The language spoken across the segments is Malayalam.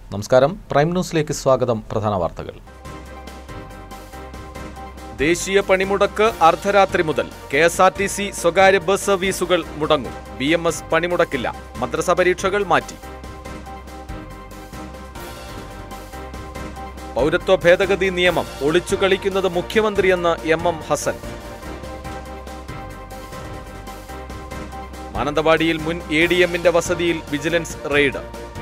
നമസ്കാരം പ്രൈം ന്യൂസിലേക്ക് സ്വാഗതം പ്രധാന വാർത്തകൾ ദേശീയ പണിമുടക്ക് അർദ്ധരാത്രി മുതൽ K S R T C സ്വകാര്യ ബസ് സർവീസുകൾ മുടങ്ങും ബി എം എസ് പണിമുടക്കില്ല മദ്രസ പരീക്ഷകൾ മാറ്റി പൗരത്വ ഭേദഗതി നിയമം ഒളിച്ചു കളിക്കുന്നത് മുഖ്യമന്ത്രിയെന്ന് എം എം ഹസൻ മാനന്തവാടിയിൽ മുൻ എ ഡി എമ്മിന്റെ വസതിയിൽ വിജിലൻസ് റെയ്ഡ്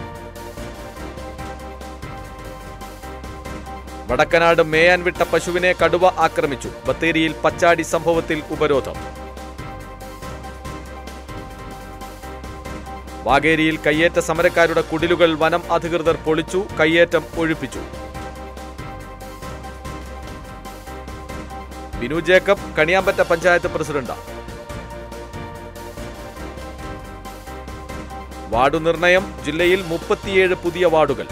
വടക്കനാട് മേയാൻ വിട്ട പശുവിനെ കടുവ ആക്രമിച്ചു ബത്തേരിയിൽ പച്ചാടി സംഭവത്തിൽ ഉപരോധം വാഗേരിയിൽ കയ്യേറ്റ സമരക്കാരുടെ കുടിലുകൾ വനം അധികൃതർ പൊളിച്ചു കയ്യേറ്റം ഒഴിപ്പിച്ചു ബിനു ജേക്കബ് കണിയാമ്പറ്റ പഞ്ചായത്ത് പ്രസിഡന്റ് വാർഡു നിർണയം ജില്ലയിൽ മുപ്പത്തിയേഴ് പുതിയ വാർഡുകൾ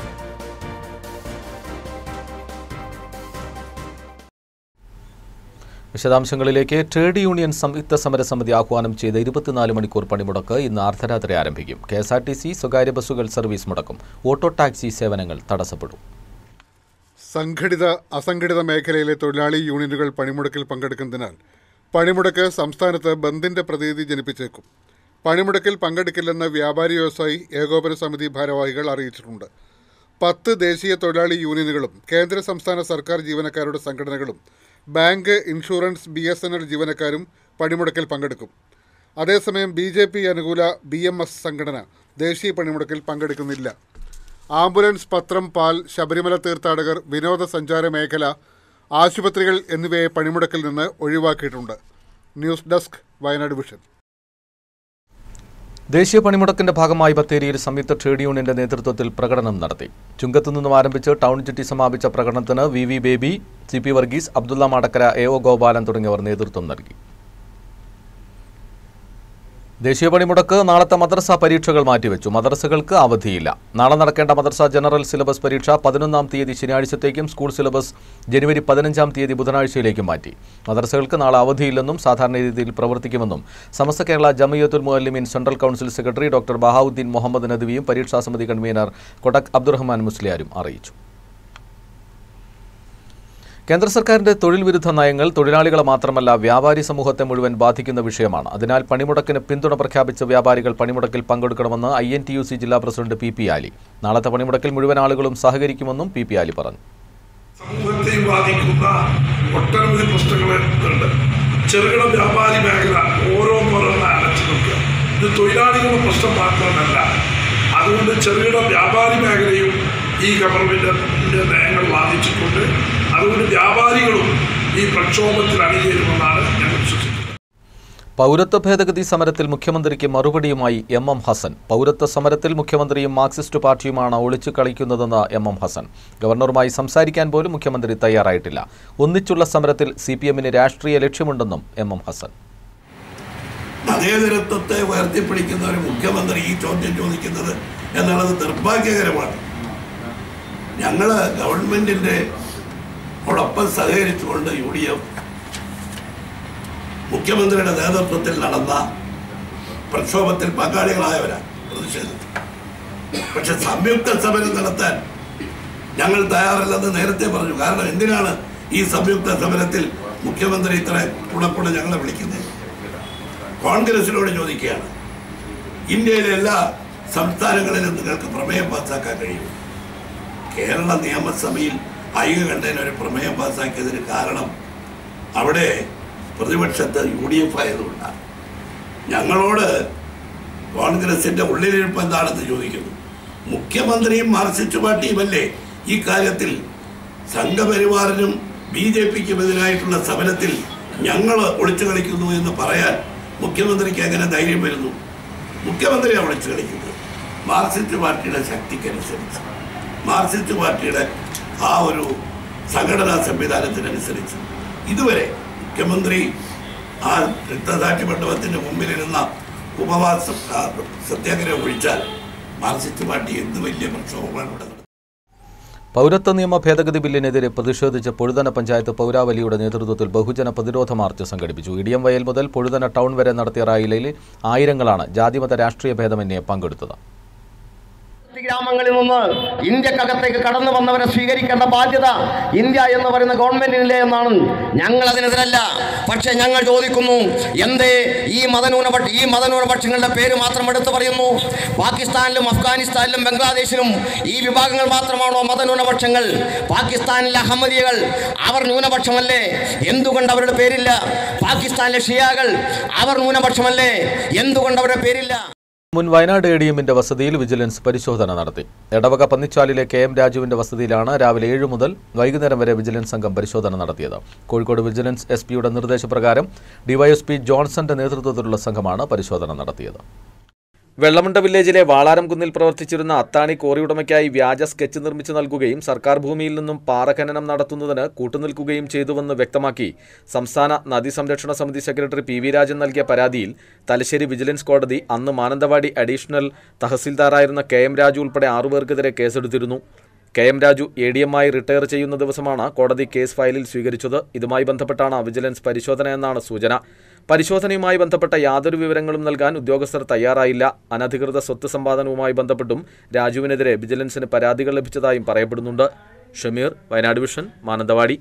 വിശദാംശങ്ങളിലേക്ക് ട്രേഡ് യൂണിയൻ സംയുക്ത സമരസമിതി ആഹ്വാനം ചെയ്ത ഇരുപത്തിനാല് മണിക്കൂർ പണിമുടക്ക് ഇന്ന് അർദ്ധരാത്രി ആരംഭിക്കും K S R T C സ്വകാര്യ ബസ്സുകൾ സർവീസ് മുടക്കും ഓട്ടോ ടാക്സി സേവനങ്ങൾ തടസ്സപ്പെടും സംഘടിത അസംഘടിത മേഖലയിലെ തൊഴിലാളി യൂണിയനുകൾ പണിമുടക്കിൽ പങ്കെടുക്കുന്നതിനാൽ പണിമുടക്ക് സംസ്ഥാനത്ത് ബന്ദിന്റെ പ്രതീതി ജനിപ്പിച്ചേക്കും പണിമുടക്കിൽ പങ്കെടുക്കില്ലെന്ന് വ്യാപാരി വ്യവസായി ഏകോപന സമിതി ഭാരവാഹികൾ അറിയിച്ചിട്ടുണ്ട് പത്ത് ദേശീയ തൊഴിലാളി യൂണിയനുകളും കേന്ദ്ര സംസ്ഥാന സർക്കാർ ജീവനക്കാരുടെ സംഘടനകളും bank insurance B S N L ജീവനക്കാരും പണിമുടക്കിൽ പങ്കെടുക്കും അതേസമയം ബി ജെ പി അനുകൂല ബി എം എസ് സംഘടന ദേശീയ പണിമുടക്കിൽ പങ്കെടുക്കുന്നില്ല ആംബുലൻസ് പത്രം പാൽ ശബരിമല തീർത്ഥാടകർ വിനോദസഞ്ചാര മേഖല ആശുപത്രികൾ എന്നിവയെ പണിമുടക്കിൽ നിന്ന് ഒഴിവാക്കിയിട്ടുണ്ട് ന്യൂസ് ഡെസ്ക് വയനാട് വിഷൻ ദേശീയ പണിമുടക്കിന്റെ ഭാഗമായി ബത്തേരിയിൽ സംയുക്ത ട്രേഡ് യൂണിയന്റെ നേതൃത്വത്തിൽ പ്രകടനം നടത്തി ചുങ്കത്തു നിന്നും ആരംഭിച്ച് ടൗൺ ചുറ്റി സമാപിച്ച പ്രകടനത്തിന് V V Baby C P Varghese Abdulla Madakkara A O Gopalan തുടങ്ങിയവർ നേതൃത്വം നൽകി ദേശീയ പണിമുടക്ക് നാളത്തെ മദ്രസ പരീക്ഷകൾ മാറ്റിവെച്ചു മദ്രസകൾക്ക് അവധിയില്ല നാളെ നടക്കേണ്ട മദ്രസ ജനറൽ സിലബസ് പരീക്ഷ പതിനൊന്നാം തീയതി ശനിയാഴ്ചത്തേക്കും സ്കൂൾ സിലബസ് ജനുവരി പതിനഞ്ചാം തീയതി ബുധനാഴ്ചയിലേക്കും മാറ്റി മദ്രസകൾക്ക് നാളെ അവധിയില്ലെന്നും സാധാരണ രീതിയിൽ പ്രവർത്തിക്കുമെന്നും Samastha Kerala Jamiyyathul Muallimeen central council secretary doctor Bahauddeen Muhammad നദ്വിയും പരീക്ഷാ സമിതി കൺവീനർ കൊടക് അബ്ദുറഹ്മാൻ മുസ്ലിയാരും അറിയിച്ചു കേന്ദ്ര സർക്കാരിന്റെ തൊഴിൽ വിരുദ്ധ നയങ്ങൾ തൊഴിലാളികളെ മാത്രമല്ല വ്യാപാരി സമൂഹത്തെ മുഴുവൻ ബാധിക്കുന്ന വിഷയമാണ് അതിനാൽ പണിമുടക്കിന് പിന്തുണ പ്രഖ്യാപിച്ച വ്യാപാരികൾ പണിമുടക്കിൽ പങ്കെടുക്കണമെന്ന് I N T U C ജില്ലാ പ്രസിഡന്റ് പി പി ആലി നാളത്തെ പണിമുടക്കിൽ മുഴുവൻ ആളുകളും സഹകരിക്കുമെന്നും പി പി ആലി പറഞ്ഞു സമൂഹത്തെയും ബാധിക്കുന്ന ഒട്ടനവധി പ്രശ്നങ്ങളുണ്ട് ചെറുകിട വ്യാപാരി മേഖല ഓരോന്നോരോന്ന് അടച്ചു നിൽക്കുക ഇത് തൊഴിലാളികളുടെ പ്രശ്നം മാത്രമല്ല അതുകൊണ്ട് ചെറുകിട വ്യാപാരി മേഖലയും ഈ ഗവൺമെന്റിന്റെ നയങ്ങൾ ബാധിച്ചിട്ടുണ്ട് അതുകൊണ്ട് വ്യാപാരികളും ഈ പ്രക്ഷോഭത്തിൽ അണിചേരുമെന്നാണ് ഞാൻ വിശ്വസിക്കുന്നത് പൗരത്വ ഭേദഗതി സമരത്തിൽ മുഖ്യമന്ത്രിക്ക് മറുപടിയുമായി എം എം ഹസൻ പൗരത്വ സമരത്തിൽ മുഖ്യമന്ത്രിയും മാർക്സിസ്റ്റ് പാർട്ടിയുമാണ് ഒളിച്ചു കളിക്കുന്നതെന്ന് എം എം ഹസൻ ഗവർണറുമായി സംസാരിക്കാൻ പോലും മുഖ്യമന്ത്രി തയ്യാറായിട്ടില്ല ഒന്നിച്ചുള്ള സമരത്തിൽ സി പി എമ്മിന് രാഷ്ട്രീയ ലക്ഷ്യമുണ്ടെന്നും എം എം ഹസൻ മതേതരത്വത്തെ ഉയർത്തിപ്പിടിക്കുന്ന ഒരു മുഖ്യമന്ത്രി ഈ ചോദ്യം ചോദിക്കുന്നത് എന്നുള്ളത് നിർഭാഗ്യകരമാണ് ഞങ്ങൾ ഗവൺമെന്റിന്റെ ഓടൊപ്പം സഹകരിച്ചുകൊണ്ട് യു ഡി എഫ് മുഖ്യമന്ത്രിയുടെ നേതൃത്വത്തിൽ നടന്ന പ്രക്ഷോഭത്തിൽ പങ്കാളികളായവരാണ് പ്രതിഷേധത്തിൽ പക്ഷെ സംയുക്ത സമരം നടത്താൻ ഞങ്ങൾ തയ്യാറല്ലെന്ന് നേരത്തെ പറഞ്ഞു കാരണം എന്തിനാണ് ഈ സംയുക്ത സമരത്തിൽ മുഖ്യമന്ത്രി ഇത്ര കുണക്കുണ ഞങ്ങളെ വിളിക്കുന്നത് കോൺഗ്രസിനോട് ചോദിക്കുകയാണ് ഇന്ത്യയിലെ എല്ലാ സംസ്ഥാനങ്ങളിലും നിങ്ങൾക്ക് പ്രമേയം പാസ്സാക്കാൻ കഴിയും കേരള നിയമസഭയിൽ ഐകകണ്ഠേന ഒരു പ്രമേയം പാസ്സാക്കിയതിന് കാരണം അവിടെ പ്രതിപക്ഷത്ത് യു ഡി എഫ് ആയതുകൊണ്ടാണ് ഞങ്ങളോട് കോൺഗ്രസിന്റെ ഉള്ളിലിരിപ്പ് എന്താണെന്ന് ചോദിക്കുന്നു മുഖ്യമന്ത്രിയും മാർക്സിസ്റ്റ് പാർട്ടിയുമല്ലേ ഈ കാര്യത്തിൽ സംഘപരിവാറിനും ബി ജെ പിക്കും എതിരായിട്ടുള്ള സമരത്തിൽ ഞങ്ങൾ ഒളിച്ചു കളിക്കുന്നു എന്ന് പറയാൻ മുഖ്യമന്ത്രിക്ക് എങ്ങനെ ധൈര്യം വരുന്നു മുഖ്യമന്ത്രിയാണ് ഒളിച്ചു കളിക്കുന്നത് മാർക്സിസ്റ്റ് പാർട്ടിയുടെ ശക്തിക്കനുസരിച്ച് മാർക്സിസ്റ്റ് പാർട്ടിയുടെ ആ ഒരു സംഘടനാ സംവിധാനത്തിനനുസരിച്ച് ഇതുവരെ മുഖ്യമന്ത്രി ആ രക്തസാക്ഷി മണ്ഡപത്തിന്റെ മുമ്പിലിരുന്ന ഉപവാസം ആ സത്യാഗ്രഹം ഒഴിച്ചാൽ മാർക്സിസ്റ്റ് പാർട്ടി എന്ത് വലിയ പ്രക്ഷോഭമാണ് ഇവിടെ നടത്തുന്നത് പൗരത്വ നിയമ ഭേദഗതി ബില്ലിനെതിരെ പ്രതിഷേധിച്ച് പൊഴുതന പഞ്ചായത്ത് പൗരാവലിയുടെ നേതൃത്വത്തിൽ ബഹുജന പ്രതിരോധ മാർച്ച് സംഘടിപ്പിച്ചു ഇടിയം വയൽ മുതൽ പൊഴുതന ടൗൺ വരെ നടത്തിയ റാലിയിൽ ആയിരങ്ങളാണ് ജാതിമത രാഷ്ട്രീയ ഭേദമന്യേ പങ്കെടുത്തത് ഗ്രാമങ്ങളിൽ നിന്ന് ഇന്ത്യക്കകത്തേക്ക് കടന്നു വന്നവരെ സ്വീകരിക്കേണ്ട ബാധ്യത ഇന്ത്യ എന്ന് പറയുന്ന ഗവൺമെന്റിനില്ലേ എന്നാണ് ഞങ്ങൾ അതിനെതിരല്ല പക്ഷെ ഞങ്ങൾ ചോദിക്കുന്നു എന്തേ ഈ മതന്യൂനപക്ഷ ഈ മതന്യൂനപക്ഷങ്ങളുടെ പേര് മാത്രം എടുത്തു പറയുന്നു പാകിസ്ഥാനിലും അഫ്ഗാനിസ്ഥാനിലും ബംഗ്ലാദേശിലും ഈ വിഭാഗങ്ങൾ മാത്രമാണോ മതന്യൂനപക്ഷങ്ങൾ പാകിസ്ഥാനിലെ അഹമ്മദിയകൾ അവർ ന്യൂനപക്ഷമല്ലേ എന്തുകൊണ്ട് അവരുടെ പേരില്ല പാകിസ്ഥാനിലെ ഷിയാകൾ അവർ ന്യൂനപക്ഷമല്ലേ എന്തുകൊണ്ട് അവരുടെ പേരില്ല മുൻ വയനാട് എ ഡി എമ്മിന്റെ വസതിയിൽ വിജിലൻസ് പരിശോധന നടത്തി എടവക പന്നിച്ചാലിലെ കെ എം രാജുവിന്റെ വസതിയിലാണ് രാവിലെ ഏഴ് മുതൽ വൈകുന്നേരം വരെ വിജിലൻസ് സംഘം പരിശോധന നടത്തിയത് കോഴിക്കോട് വിജിലൻസ് എസ് പിയുടെ നിർദ്ദേശപ്രകാരം ഡിവൈഎസ്പി ജോൺസന്റെ നേതൃത്വത്തിലുള്ള സംഘമാണ് പരിശോധന നടത്തിയത് വെള്ളമുണ്ട വില്ലേജിലെ വാളാരം കുന്നിൽ പ്രവർത്തിച്ചിരുന്ന അത്താണി കോറി ഉടമയ്ക്കായി വ്യാജ സ്കെച്ച് നിർമ്മിച്ചു നൽകുകയും സർക്കാർ ഭൂമിയിൽ നിന്നും പാറ ഖനനം നടത്തുന്നതിന് കൂട്ടുനിൽക്കുകയും ചെയ്തുവെന്ന് വ്യക്തമാക്കി സംസ്ഥാന നദീ സംരക്ഷണ സമിതി സെക്രട്ടറി പി വി രാജൻ നൽകിയ പരാതിയിൽ തലശ്ശേരി വിജിലൻസ് കോടതി അന്ന് മാനന്തവാടി അഡീഷണൽ തഹസിൽദാറായിരുന്ന കെ എം രാജു ഉൾപ്പെടെ ആറുപേർക്കെതിരെ കേസെടുത്തിരുന്നു K M Raju A D എമ്മായി റിട്ടയർ ചെയ്യുന്ന ദിവസമാണ് കോടതി കേസ് ഫയലിൽ സ്വീകരിച്ചത് ഇതുമായി ബന്ധപ്പെട്ടാണ് വിജിലൻസ് പരിശോധന എന്നാണ് സൂചന പരിശോധനയുമായി ബന്ധപ്പെട്ട യാതൊരു വിവരങ്ങളും നൽകാൻ ഉദ്യോഗസ്ഥർ തയ്യാറായില്ല അനധികൃത സ്വത്ത് സമ്പാദനവുമായി ബന്ധപ്പെട്ടും രാജുവിനെതിരെ വിജിലൻസിന് പരാതികൾ ലഭിച്ചതായും പറയപ്പെടുന്നുണ്ട് Shameer Wayanad vision Mananthavady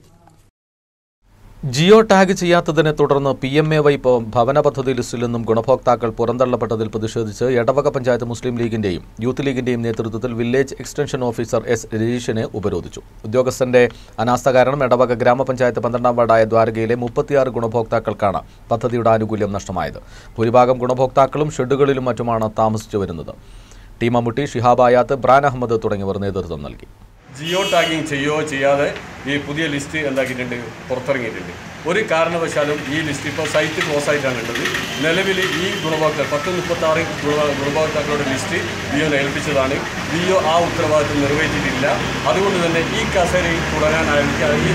geo tag ചെയ്യാത്തതിനെ തുടർന്ന് പി എം എ വൈ പ- ഭവന പദ്ധതി ലിസ്റ്റിൽ നിന്നും ഗുണഭോക്താക്കൾ പുറന്തള്ളപ്പെട്ടതിൽ പ്രതിഷേധിച്ച് എടവക പഞ്ചായത്ത് മുസ്ലിം ലീഗിന്റെയും യൂത്ത് ലീഗിന്റെയും നേതൃത്വത്തിൽ വില്ലേജ് എക്സ്റ്റൻഷൻ ഓഫീസർ എസ് രജീഷിനെ ഉപരോധിച്ചു ഉദ്യോഗസ്ഥന്റെ അനാസ്ഥ കാരണം എടവക ഗ്രാമപഞ്ചായത്ത് പന്ത്രണ്ടാം വാർഡായ ദ്വാരകയിലെ മുപ്പത്തിയാറ് ഗുണഭോക്താക്കൾക്കാണ് പദ്ധതിയുടെ ആനുകൂല്യം നഷ്ടമായത് ഭൂരിഭാഗം ഗുണഭോക്താക്കളും ഷെഡുകളിലും മറ്റുമാണ് താമസിച്ചു വരുന്നത് ടി മമ്മൂട്ടി ഷിഹാബ് ആയാത്ത് ബ്രാൻ അഹമ്മദ് തുടങ്ങിയവർ നേതൃത്വം നൽകി ജിയോ ടാഗിങ് ചെയ്യുകയോ ചെയ്യാതെ ഈ പുതിയ ലിസ്റ്റ് എന്താക്കിയിട്ടുണ്ട് പുറത്തിറങ്ങിയിട്ടുണ്ട് ഒരു കാരണവശാലും ഈ ലിസ്റ്റ് ഇപ്പോൾ സൈറ്റ് ക്ലോസ് ആയിട്ടാണ് ഉള്ളത് നിലവിൽ ഈ ഗുണഭോക്താക്കൾ പത്ത് മുപ്പത്തി ആറ് ഗുണഭോക്താക്കളുടെ ലിസ്റ്റ് ജിയോനെ ഏൽപ്പിച്ചതാണ് ജിയോ ആ ഉത്തരവാദിത്വം നിറവേറ്റിയിട്ടില്ല അതുകൊണ്ട് തന്നെ ഈ കസേരയിൽ തുടരാനായിരിക്കും ഈ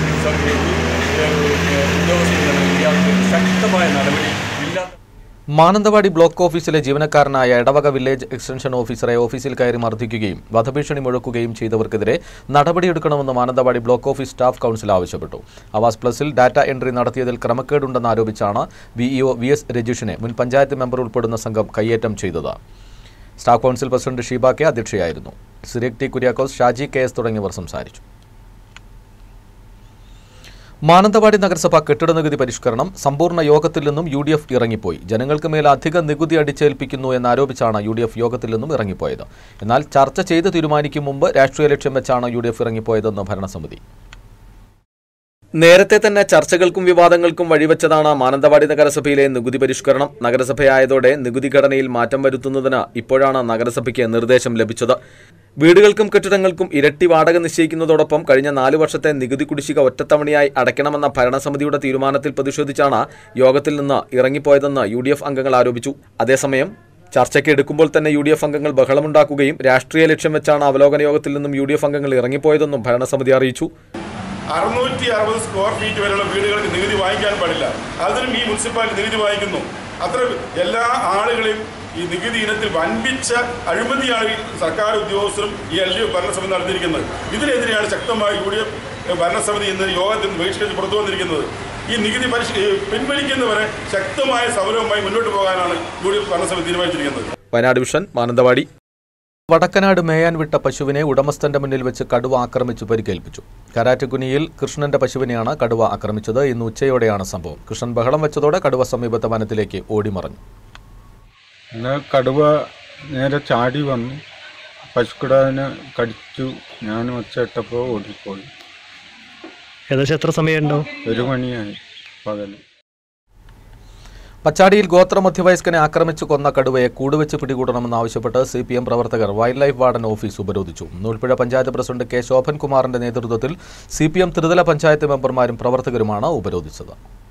ഉദ്യോഗസ്ഥർ ഇയാൾക്ക് ശക്തമായ നടപടി ഇല്ലാത്ത മാനന്തവാടി ബ്ലോക്ക് ഓഫീസിലെ ജീവനക്കാരനായ എടവക വില്ലേജ് എക്സ്റ്റൻഷൻ ഓഫീസറെ ഓഫീസിൽ കയറി മർദ്ദിക്കുകയും വധഭീഷണി മുഴക്കുകയും ചെയ്തവർക്കെതിരെ നടപടിയെടുക്കണമെന്ന് Mananthavady block office staff council ആവശ്യപ്പെട്ടു ആവാസ് പ്ലസിൽ ഡാറ്റ എൻട്രി നടത്തിയതിൽ ക്രമക്കേടുണ്ടെന്ന് ആരോപിച്ചാണ് വിഇഒ വി എസ് രജീഷിനെ മുൻ പഞ്ചായത്ത് മെമ്പർ ഉൾപ്പെടുന്ന സംഘം കയ്യേറ്റം ചെയ്തത് staff council president Sheeba K അധ്യക്ഷയായിരുന്നു Cyriac T Kuriakose Shaji K S തുടങ്ങിയവർ സംസാരിച്ചു മാനന്തവാടി നഗരസഭ കെട്ടിട നികുതി പരിഷ്കരണം സമ്പൂർണ്ണ യോഗത്തിൽ നിന്നും യു ഡി എഫ് ഇറങ്ങിപ്പോയി ജനങ്ങൾക്ക് മേൽ അധിക നികുതി അടിച്ചേൽപ്പിക്കുന്നു എന്നാരോപിച്ചാണ് യു ഡി എഫ് യോഗത്തിൽ നിന്നും ഇറങ്ങിപ്പോയത് എന്നാൽ ചർച്ച ചെയ്ത് തീരുമാനിക്കും മുമ്പ് രാഷ്ട്രീയ ലക്ഷ്യം വെച്ചാണ് യു ഡി എഫ് ഇറങ്ങിപ്പോയതെന്ന് ഭരണസമിതി നേരത്തെ തന്നെ ചർച്ചകൾക്കും വിവാദങ്ങൾക്കും വഴിവെച്ചതാണ് മാനന്തവാടി നഗരസഭയിലെ നികുതി പരിഷ്കരണം നഗരസഭയായതോടെ നികുതി ഘടനയിൽ മാറ്റം വരുത്തുന്നതിന് ഇപ്പോഴാണ് നഗരസഭയ്ക്ക് നിർദ്ദേശം ലഭിച്ചത് വീടുകൾക്കും കെട്ടിടങ്ങൾക്കും ഇരട്ടി വാടക നിശ്ചയിക്കുന്നതോടൊപ്പം കഴിഞ്ഞ നാല് വർഷത്തെ നികുതി കുടിശ്ശിക ഒറ്റത്തവണയായി അടയ്ക്കണമെന്ന ഭരണസമിതിയുടെ തീരുമാനത്തിൽ പ്രതിഷേധിച്ചാണ് യോഗത്തിൽ നിന്ന് ഇറങ്ങിപ്പോയതെന്ന് യു ഡി എഫ് അംഗങ്ങൾ ആരോപിച്ചു അതേസമയം ചർച്ചയ്ക്ക് എടുക്കുമ്പോൾ തന്നെ യു ഡി എഫ് അംഗങ്ങൾ ബഹളമുണ്ടാക്കുകയും രാഷ്ട്രീയ ലക്ഷ്യം വെച്ചാണ് അവലോകന യോഗത്തിൽ നിന്നും യു ഡി എഫ് അംഗങ്ങൾ ഇറങ്ങിപ്പോയതെന്നും ഭരണസമിതി അറിയിച്ചു അറുന്നൂറ്റി അറുപത് സ്ക്വയർ ഫീറ്റ് വരെയുള്ള വീടുകൾക്ക് നികുതി വാങ്ങിക്കാൻ പാടില്ല അതിനും ഈ മുനിസിപ്പാലിറ്റി നികുതി വാങ്ങിക്കുന്നു അത്ര എല്ലാ ആളുകളെയും ഈ നികുതി ഇനത്തിൽ വൻപിച്ച അഴിമതിയാണ് ഈ സർക്കാർ ഉദ്യോഗസ്ഥരും ഈ എൽ ഡി എഫ് ഭരണസമിതി നടത്തിയിരിക്കുന്നത് ഇതിനെതിരെയാണ് ശക്തമായി യു ഡി എഫ് ഭരണസമിതി ഇന്ന് യോഗത്തിൽ നിന്ന് ബഹിഷ്കരിച്ച് പുറത്തു വന്നിരിക്കുന്നത് ഈ നികുതി പരിഷ് ഈ പിൻവലിക്കുന്നവരെ ശക്തമായ സമരവുമായി മുന്നോട്ട് പോകാനാണ് യു ഡി എഫ് ഭരണസമിതി തീരുമാനിച്ചിരിക്കുന്നത് വയനാട് വിഷൻ മാനന്തവാടി വടക്കനാട് മേയാൻ വിട്ട പശുവിനെ ഉടമസ്ഥന്റെ മുന്നിൽ വെച്ച് കടുവ ആക്രമിച്ചു പരിക്കേൽപ്പിച്ചു കരാറ്റുകുനിയിൽ കൃഷ്ണന്റെ പശുവിനെയാണ് കടുവ ആക്രമിച്ചത് ഇന്ന് ഉച്ചയോടെയാണ് സംഭവം കൃഷ്ണൻ ബഹളം വെച്ചതോടെ കടുവ സമീപത്തെ വനത്തിലേക്ക് ഓടിമറഞ്ഞു പിന്നെ കടുവ നേരെ ചാടി വന്നു പശുക്കിടാവിനെ കടിച്ചു ഞാൻ ഒച്ചയിട്ടപ്പോൾ ഓടിപ്പോയി ഏകദേശം എത്ര സമയം ഉണ്ടാവും ഒരു മണിയായി പകല് പച്ചാടിയിൽ ഗോത്ര മധ്യവയസ്കനെ ആക്രമിച്ചു കൊന്ന കടുവയെ കൂടുവെച്ച് പിടികൂടണമെന്നാവശ്യപ്പെട്ട് സി പി എം പ്രവർത്തകർ വൈൽഡ് ലൈഫ് വാർഡൻ ഓഫീസ് ഉപരോധിച്ചു നൂൽപ്പുഴ പഞ്ചായത്ത് പ്രസിഡന്റ് കെ ശോഭൻകുമാറിന്റെ നേതൃത്വത്തിൽ സി പി എം ത്രിതല പഞ്ചായത്ത് മെമ്പർമാരും പ്രവർത്തകരുമാണ് ഉപരോധിച്ചത്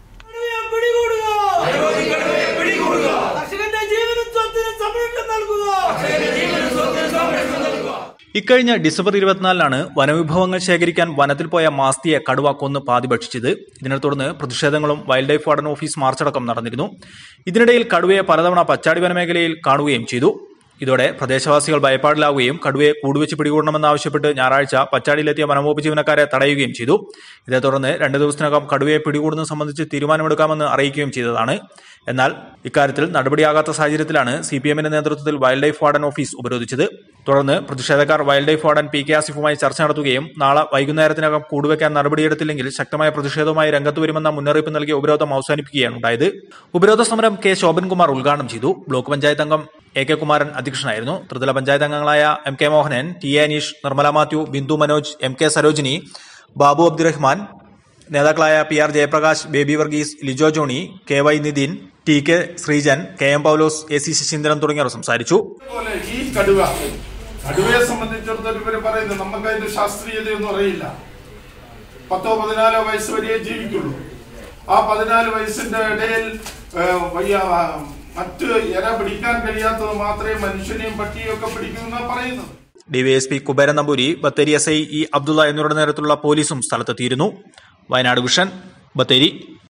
ഇക്കഴിഞ്ഞ ഡിസംബർ ഇരുപത്തിനാലിനാണ് വനവിഭവങ്ങൾ ശേഖരിക്കാൻ വനത്തിൽ പോയ മാസ്തിയെ കടുവ കൊന്ന് പാതി ഭക്ഷിച്ചത് ഇതിനെ തുടർന്ന് പ്രതിഷേധങ്ങളും വൈൽഡ് ലൈഫ് വാർഡൻ ഓഫീസ് മാർച്ചടക്കം നടന്നിരുന്നു ഇതിനിടയിൽ കടുവയെ പലതവണ പച്ചാടി വനമേഖലയിൽ കാണുകയും ചെയ്തു ഇതോടെ പ്രദേശവാസികൾ ഭയപ്പാടിലാവുകയും കടുവയെ കൂടുവെച്ച് പിടികൂടണമെന്നാവശ്യപ്പെട്ട് ഞായറാഴ്ച പച്ചാടിയിലെത്തിയ വനംവകുപ്പ് ജീവനക്കാരെ തടയുകയും ചെയ്തു ഇതേ തുടർന്ന് രണ്ട് ദിവസത്തിനകം കടുവയെ പിടികൂടുന്നത് സംബന്ധിച്ച് തീരുമാനമെടുക്കാമെന്ന് അറിയിക്കുകയും ചെയ്തതാണ് എന്നാൽ ഇക്കാര്യത്തിൽ നടപടിയാകാത്ത സാഹചര്യത്തിലാണ് സി പി എമ്മിന്റെ നേതൃത്വത്തിൽ വൈൽഡ് ലൈഫ് വാർഡൻ ഓഫീസ് ഉപരോധിച്ചത് തുടർന്ന് പ്രതിഷേധക്കാർ wildlife warden P K ആസിഫുമായി ചർച്ച നടത്തുകയും നാളെ വൈകുന്നേരത്തിനകം കൂടുവെക്കാൻ നടപടിയെടുത്തില്ലെങ്കിൽ ശക്തമായ പ്രതിഷേധവുമായി രംഗത്ത് വരുമെന്ന മുന്നറിയിപ്പ് നൽകിയ ഉപരോധം അവസാനിപ്പിക്കുകയാണ് ഉണ്ടായത് ഉപരോധ സമരം കെ ശോഭൻകുമാർ ഉദ്ഘാടനം ചെയ്തു ബ്ലോക്ക് പഞ്ചായത്ത് അംഗം എ കെ കുമാരൻ അധ്യക്ഷനായിരുന്നു ത്രിതല പഞ്ചായത്ത് അംഗങ്ങളായ M K Mohanan T A Aneesh Nirmala Mathew Bindu Manoj M K Sarojini Babu Abdurahman നേതാക്കളായ P R Jayaprakash Baby Varghese Lijo Johnny K Y Nithin T K Sreejan K M Paulose A C Saseendran തുടങ്ങിയവർ സംസാരിച്ചു പോലെ ഈ കടുവ കടുവയെ സംബന്ധിച്ചിടത്തോളം ഇവര് പറയുന്നത് നമുക്ക് അതിന്റെ ശാസ്ത്രീയതയൊന്നും അറിയില്ല പത്തോ പതിനാലോ വയസ്സ് വരെയേ ജീവിക്കുള്ളൂ ആ പതിനാല് വയസ്സിന്റെ ഇടയിൽ ഏഹ്, വയ്യ ആ, മറ്റ് ഇര പിടിക്കാൻ കഴിയാത്തത് മാത്രമേ മനുഷ്യനെയും പട്ടിയെയും ഒക്കെ പിടിക്കുന്നു പറയുന്നത് DYSP Kuberan Namboori Bathery S I E Abdulla എന്നിവരുടെ നേതൃത്വത്തിലുള്ള പോലീസും സ്ഥലത്തെത്തിയിരുന്നു വയനാട് വിഷൻ ബത്തേരി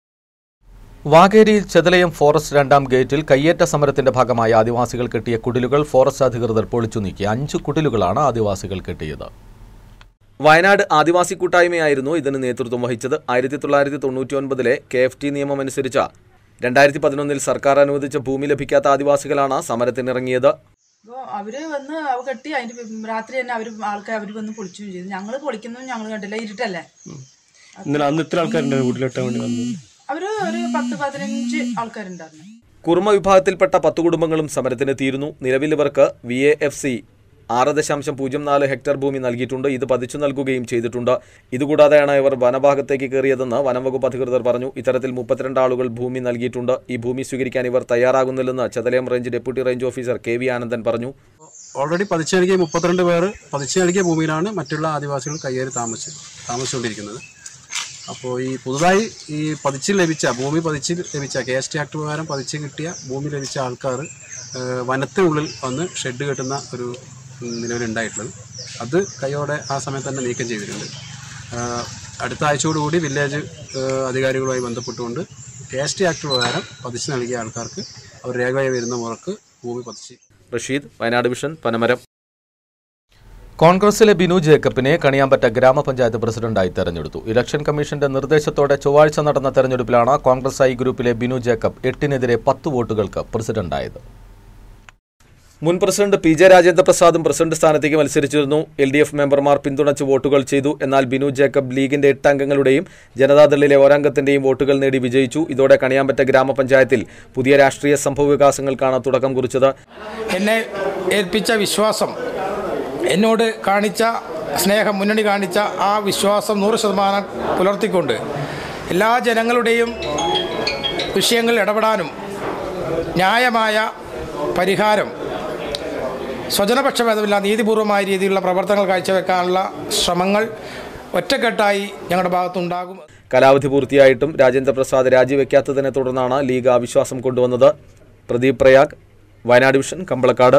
വാകേരി ചെതലയം ഫോറസ്റ്റ് രണ്ടാം ഗേറ്റിൽ കയ്യേറ്റ സമരത്തിന്റെ ഭാഗമായി ആദിവാസികൾ കെട്ടിയ കുടിലുകൾ ഫോറസ്റ്റ് അധികൃതർ പൊളിച്ചു നീക്കി അഞ്ച് കുടിലുകളാണ് ആദിവാസികൾ കെട്ടിയത് വയനാട് ആദിവാസി കൂട്ടായ്മയായിരുന്നു ഇതിന് നേതൃത്വം വഹിച്ചത് ആയിരത്തി തൊള്ളായിരത്തി തൊണ്ണൂറ്റി ഒൻപതിലെ കെ എഫ് ടി നിയമം അനുസരിച്ച് രണ്ടായിരത്തി പതിനൊന്നിൽ സർക്കാർ അനുവദിച്ച ഭൂമി ലഭിക്കാത്ത ആദിവാസികളാണ് സമരത്തിനിറങ്ങിയത് അപ്പോൾ അവര് വന്ന് അവ കെട്ടി അതിന്റെ രാത്രി തന്നെ അവര് ആൾക്കാർ അവര് വന്ന് പൊളിച്ചു ചെയ്തു ഞങ്ങള് പൊളിക്കുന്നു ഞങ്ങൾ കണ്ടില്ല ഇരുട്ടല്ലേ ഇന്നലെ അന്ന് ഇത്ര ആൾക്കാരുണ്ടായിരുന്നു വീട്ടിലിട്ടാൻ വേണ്ടി വന്നത് അവര് ഒരു പത്ത് പതിനഞ്ച് ആൾക്കാരുണ്ടായിരുന്നു കുറുമ വിഭാഗത്തിൽപ്പെട്ട പത്ത് കുടുംബങ്ങളും സമരത്തിനെത്തിയിരുന്നു നിലവിൽ ഇവർക്ക് വി എ എഫ് സി ആറ് ദശാംശം പൂജ്യം നാല് ഹെക്ടർ ഭൂമി നൽകിയിട്ടുണ്ട് ഇത് പതിച്ചു നൽകുകയും ചെയ്തിട്ടുണ്ട് ഇതുകൂടാതെയാണ് ഇവർ വനഭാഗത്തേക്ക് കയറിയതെന്ന് വനംവകുപ്പ് അധികൃതർ പറഞ്ഞു ഇത്തരത്തിൽ മുപ്പത്തിരണ്ട് ആളുകൾ ഭൂമി നൽകിയിട്ടുണ്ട് ഈ ഭൂമി സ്വീകരിക്കാൻ ഇവർ തയ്യാറാകുന്നില്ലെന്ന് Chethalayam range deputy range officer K V Anandan പറഞ്ഞു ഓൾറെഡി പതിച്ചു നൽകിയ മുപ്പത്തിരണ്ട് പേർ പതിച്ചു നൽകിയ ഭൂമിയിലാണ് മറ്റുള്ള ആദിവാസികൾ കയ്യേറി താമസിച്ച് താമസിച്ചുകൊണ്ടിരിക്കുന്നത് അപ്പോൾ ഈ പുതുതായി ഈ പതിച്ച് ലഭിച്ച ഭൂമി പതിച്ച് ലഭിച്ച കെ എസ് ടി ആക്ട് പ്രകാരം പതിച്ച് കിട്ടിയ ഭൂമി ലഭിച്ച ആൾക്കാർ വനത്തിനുള്ളിൽ വന്ന് ഷെഡ് കെട്ടുന്ന ഒരു ഉം, നിലവിലുണ്ടായിട്ടുള്ളത് അത് കൈയോടെ ആ സമയത്ത് തന്നെ നീക്കം ചെയ്തിട്ടുണ്ട് ആ, അടുത്ത ആഴ്ചയോടുകൂടി വില്ലേജ് ആ, അധികാരികളുമായി ബന്ധപ്പെട്ടുകൊണ്ട് കെ എസ് ടി ആക്ട് പ്രകാരം പതിച്ച് നൽകിയ ആൾക്കാർക്ക് അവർ രേഖയായി വരുന്ന മുറക്ക് ഭൂമി പതിച്ച് റഷീദ് വയനാട് വിഷൻ പനമരം കോൺഗ്രസിലെ ബിനു ജേക്കബിനെ കണിയാമ്പറ്റ ഗ്രാമപഞ്ചായത്ത് പ്രസിഡന്റായി തെരഞ്ഞെടുത്തു ഇലക്ഷൻ കമ്മീഷന്റെ നിർദ്ദേശത്തോടെ ചൊവ്വാഴ്ച നടന്ന തെരഞ്ഞെടുപ്പിലാണ് കോൺഗ്രസ് ഐ ഗ്രൂപ്പിലെ ബിനു ജേക്കബ് എട്ടിനെതിരെ പത്ത് വോട്ടുകൾക്ക് പ്രസിഡന്റായത് മുൻ പ്രസിഡന്റ് പി ജെ രാജേന്ദ്ര പ്രസാദും പ്രസിഡന്റ് സ്ഥാനത്തേക്ക് മത്സരിച്ചിരുന്നു എൽ ഡി എഫ് മെമ്പർമാർ പിന്തുണച്ച് വോട്ടുകൾ ചെയ്തു എന്നാൽ ബിനു ജേക്കബ് ലീഗിന്റെ എട്ട് അംഗങ്ങളുടെയും ജനതാദളിലെ ഒരംഗത്തിന്റെയും വോട്ടുകൾ നേടി വിജയിച്ചു ഇതോടെ കണിയാമ്പറ്റ ഗ്രാമപഞ്ചായത്തിൽ പുതിയ രാഷ്ട്രീയ സംഭവ വികാസങ്ങൾക്കാണ് തുടക്കം കുറിച്ചത് എന്നെ ഏൽപ്പിച്ച വിശ്വാസം എന്നോട് കാണിച്ച സ്നേഹം മുന്നണി കാണിച്ച ആ വിശ്വാസം നൂറ് ശതമാനം പുലർത്തിക്കൊണ്ട് എല്ലാ ജനങ്ങളുടെയും വിഷയങ്ങളിൽ ഇടപെടാനും ന്യായമായ പരിഹാരം സ്വജനപക്ഷഭേദമില്ല നീതിപൂർവമായ രീതിയിലുള്ള പ്രവർത്തനങ്ങൾ കാഴ്ചവെക്കാനുള്ള ശ്രമങ്ങൾ ഒറ്റക്കെട്ടായി ഞങ്ങളുടെ ഭാഗത്തുണ്ടാകും കാലാവധി പൂർത്തിയായിട്ടും രാജേന്ദ്ര പ്രസാദ് രാജിവെക്കാത്തതിനെ തുടർന്നാണ് ലീഗ് അവിശ്വാസം കൊണ്ടുവന്നത് പ്രദീപ് പ്രയാഗ് വയനാട് വിഷൻ കമ്പളക്കാട്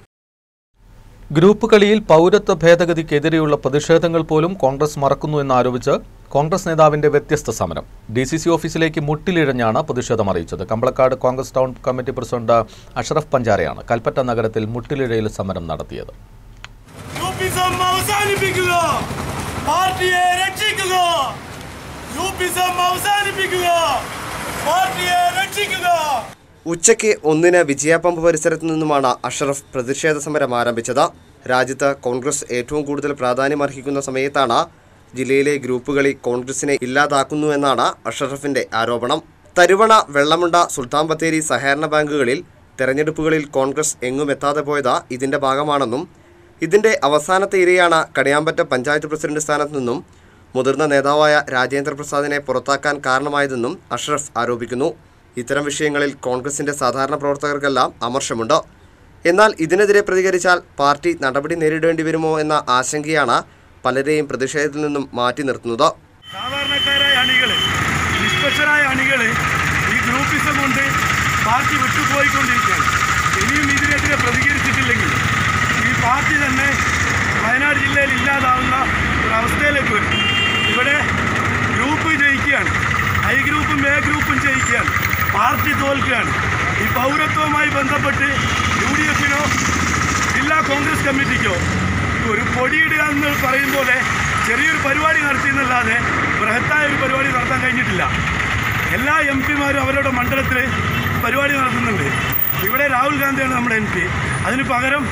ഗ്രൂപ്പ് കളിയിൽ പൗരത്വ ഭേദഗതിക്കെതിരെയുള്ള പ്രതിഷേധങ്ങൾ പോലും കോൺഗ്രസ് മറക്കുന്നു എന്നാരോപിച്ച് കോൺഗ്രസ് നേതാവിന്റെ വ്യത്യസ്ത സമരം ഡി സി സി ഓഫീസിലേക്ക് മുട്ടിലിഴഞ്ഞാണ് പ്രതിഷേധം അറിയിച്ചത് Kambalakkad Congress town committee president Ashraf പഞ്ചാരയാണ് കൽപ്പറ്റ നഗരത്തിൽ മുട്ടിലിഴയിൽ സമരം നടത്തിയത് യൂപ്പിസം അവസാനിപ്പിക്കുക പാർട്ടിയെ രക്ഷിക്കുക യൂപ്പിസം അവസാനിപ്പിക്കുക പാർട്ടിയെ രക്ഷിക്കുക ഉച്ചയ്ക്ക് ഒന്നിന് വിജയപമ്പ് പരിസരത്തു നിന്നുമാണ് അഷറഫ് പ്രതിഷേധ സമരം ആരംഭിച്ചത് രാജ്യത്ത് കോൺഗ്രസ് ഏറ്റവും കൂടുതൽ പ്രാധാന്യമർഹിക്കുന്ന സമയത്താണ് ജില്ലയിലെ ഗ്രൂപ്പുകളി കോൺഗ്രസിനെ ഇല്ലാതാക്കുന്നുവെന്നാണ് അഷറഫിന്റെ ആരോപണം തരുവണ വെള്ളമുണ്ട സുൽത്താൻ ബത്തേരി സഹകരണ ബാങ്കുകളിൽ തെരഞ്ഞെടുപ്പുകളിൽ കോൺഗ്രസ് എങ്ങും എത്താതെ പോയത് ഇതിന്റെ ഭാഗമാണെന്നും ഇതിന്റെ അവസാനത്തെ ഇരയാണ് കണിയാമ്പറ്റ പഞ്ചായത്ത് പ്രസിഡന്റ് സ്ഥാനത്ത് നിന്നും മുതിർന്ന നേതാവായ രാജേന്ദ്ര പ്രസാദിനെ പുറത്താക്കാൻ കാരണമായതെന്നും അഷ്റഫ് ആരോപിക്കുന്നു ഇത്തരം വിഷയങ്ങളിൽ കോൺഗ്രസിന്റെ സാധാരണ പ്രവർത്തകർക്കെല്ലാം അമർഷമുണ്ട് എന്നാൽ ഇതിനെതിരെ പ്രതികരിച്ചാൽ പാർട്ടി നടപടി നേരിടേണ്ടി വരുമോ എന്ന ആശങ്കയാണ് പലരെയും പ്രതിഷേധത്തിൽ നിന്നും മാറ്റി നിർത്തുന്നത് സാധാരണക്കാരായ അണികള് നിഷ്പക്ഷരായ അണികള് ഈ ഗ്രൂപ്പിസം കൊണ്ട് പാർട്ടി വിട്ടുപോയിക്കൊണ്ടിരിക്കുകയാണ് ഇനിയും ഇതിനെതിരെ പ്രതികരിച്ചിട്ടില്ലെങ്കിൽ ഈ പാർട്ടി തന്നെ വയനാട് ജില്ലയിൽ ഇല്ലാതാവുന്ന ഒരവസ്ഥയിലേക്ക് വരും ഇവിടെ ഗ്രൂപ്പ് ജയിക്കുകയാണ് ഐ ഗ്രൂപ്പും എ ഗ്രൂപ്പും ജയിക്കുകയാണ് പാർട്ടി തോൽക്കുകയാണ് ഈ പൗരത്വവുമായി ബന്ധപ്പെട്ട് യു ഡി എഫിനോ ജില്ലാ കോൺഗ്രസ് കമ്മിറ്റിക്കോ ഒരു പൊടിയിടുക എന്ന് പറയും പോലെ ചെറിയൊരു പരിപാടി നടത്തിയെന്നല്ലാതെ ബൃഹത്തായ ഒരു പരിപാടി നടത്താൻ കഴിഞ്ഞിട്ടില്ല എല്ലാ എം പിമാരും അവരുടെ മണ്ഡലത്തിൽ പരിപാടി നടത്തുന്നുണ്ട് ഇവിടെ രാഹുൽ ഗാന്ധിയാണ് നമ്മുടെ എം പി അതിന് പകരം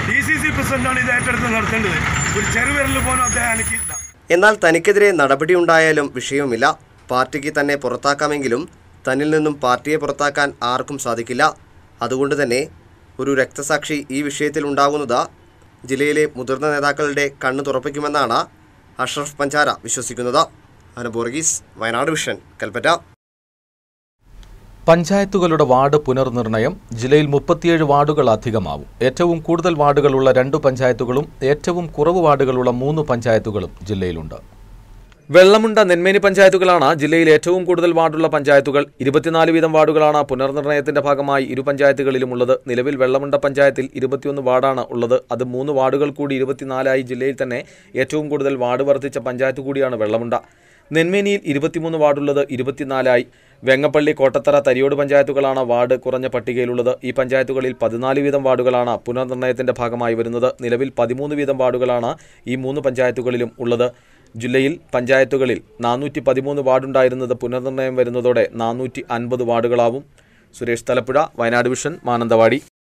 ഡി സി സി പ്രസിഡന്റാണ് ഇത് ഏറ്റെടുത്ത് നടത്തേണ്ടത് ഒരു ചെറുവിരൽ പോലും അദ്ദേഹം അനക്കിയില്ല എന്നാൽ തനിക്കെതിരെ നടപടിയുണ്ടായാലും വിഷയവുമില്ല പാർട്ടിക്ക് തന്നെ പുറത്താക്കാമെങ്കിലും തന്നിൽ നിന്നും പാർട്ടിയെ പുറത്താക്കാൻ ആർക്കും സാധിക്കില്ല അതുകൊണ്ട് തന്നെ ഒരു രക്തസാക്ഷി ഈ വിഷയത്തിൽ ഉണ്ടാകുന്നത് ജില്ലയിലെ മുതിർന്ന നേതാക്കളുടെ കണ്ണു തുറപ്പിക്കുമെന്നാണ് അഷ്റഫ് പഞ്ചാര വിശ്വസിക്കുന്നത് അനുബോർഗീസ് വയനാട് വിഷൻ കൽപ്പറ്റ പഞ്ചായത്തുകളുടെ വാർഡ് പുനർനിർണയം ജില്ലയിൽ മുപ്പത്തിയേഴ് വാർഡുകൾ അധികമാവും ഏറ്റവും കൂടുതൽ വാർഡുകളുള്ള രണ്ടു പഞ്ചായത്തുകളും ഏറ്റവും കുറവ് വാർഡുകളുള്ള മൂന്ന് പഞ്ചായത്തുകളും ജില്ലയിലുണ്ട് വെള്ളമുണ്ട നെന്മേനി പഞ്ചായത്തുകളാണ് ജില്ലയിൽ ഏറ്റവും കൂടുതൽ വാർഡുള്ള പഞ്ചായത്തുകൾ ഇരുപത്തിനാല് വീതം വാർഡുകളാണ് പുനർനിർണയത്തിന്റെ ഭാഗമായി ഇരു പഞ്ചായത്തുകളിലും ഉള്ളത് നിലവിൽ വെള്ളമുണ്ട പഞ്ചായത്തിൽ ഇരുപത്തിയൊന്ന് വാർഡാണ് ഉള്ളത് അത് മൂന്ന് വാർഡുകൾ കൂടി ഇരുപത്തിനാലായി ജില്ലയിൽ തന്നെ ഏറ്റവും കൂടുതൽ വാർഡ് വർദ്ധിച്ച പഞ്ചായത്ത് കൂടിയാണ് വെള്ളമുണ്ട നെന്മേനിയിൽ ഇരുപത്തിമൂന്ന് വാർഡുള്ളത് ഇരുപത്തിനാലായി വെങ്ങപ്പള്ളി കോട്ടത്തറ തരിയോട് പഞ്ചായത്തുകളാണ് വാർഡ് കുറഞ്ഞ പട്ടികയിലുള്ളത് ഈ പഞ്ചായത്തുകളിൽ പതിനാല് വീതം വാർഡുകളാണ് പുനർനിർണയത്തിന്റെ ഭാഗമായി വരുന്നത് നിലവിൽ പതിമൂന്ന് വീതം വാർഡുകളാണ് ഈ മൂന്ന് പഞ്ചായത്തുകളിലും ഉള്ളത് ജില്ലയിൽ പഞ്ചായത്തുകളിൽ നാനൂറ്റി പതിമൂന്ന് വാർഡുണ്ടായിരുന്നത് പുനർനിർണയം വരുന്നതോടെ നാനൂറ്റി അൻപത് വാർഡുകളാവും സുരേഷ് തലപ്പുഴ വയനാട് വിഷൻ മാനന്തവാടി